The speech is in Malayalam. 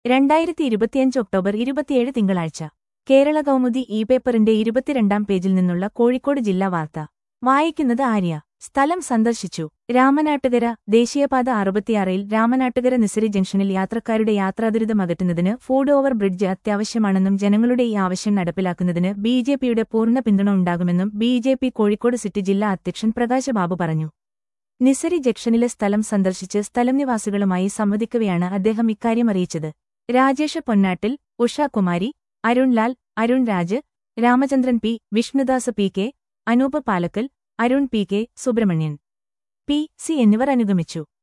രണ്ടായിരത്തി ഇരുപത്തിയഞ്ച് ഒക്ടോബർ ഇരുപത്തിയേഴ് തിങ്കളാഴ്ച കേരള കൗമുദി ഇ പേപ്പറിന്റെ ഇരുപത്തിരണ്ടാം പേജിൽ നിന്നുള്ള കോഴിക്കോട് ജില്ലാ വാർത്ത വായിക്കുന്നത് ആര്യ സ്ഥലം സന്ദർശിച്ചു രാമനാട്ടുകര ദേശീയപാത അറുപത്തിയാറിൽ രാമനാട്ടുകര നിസരി ജംഗ്ഷനിൽ യാത്രക്കാരുടെ യാത്രാദുരിതം അകറ്റുന്നതിന് ഫൂഡ് ഓവർ ബ്രിഡ്ജ് അത്യാവശ്യമാണെന്നും ജനങ്ങളുടെ ഈ ആവശ്യം നടപ്പിലാക്കുന്നതിന് ബി ജെ പിയുടെ പൂർണ്ണ പിന്തുണ ഉണ്ടാകുമെന്നും B J P Kozhikode city ജില്ലാ അധ്യക്ഷൻ പ്രകാശ് ബാബു പറഞ്ഞു നിസരി ജംഗ്ഷനിലെ സ്ഥലം സന്ദർശിച്ച് സ്ഥലം നിവാസികളുമായി സംവദിക്കവെയാണ് അദ്ദേഹം ഇക്കാര്യം അറിയിച്ചത് Rajesh Ponnattil Ushakumari Arunlal Arun Raj Ramachandran P Vishnudas P K Anoop Palakkal Arun P K Subramanian P C എന്നിവർ അനുഗമിച്ചു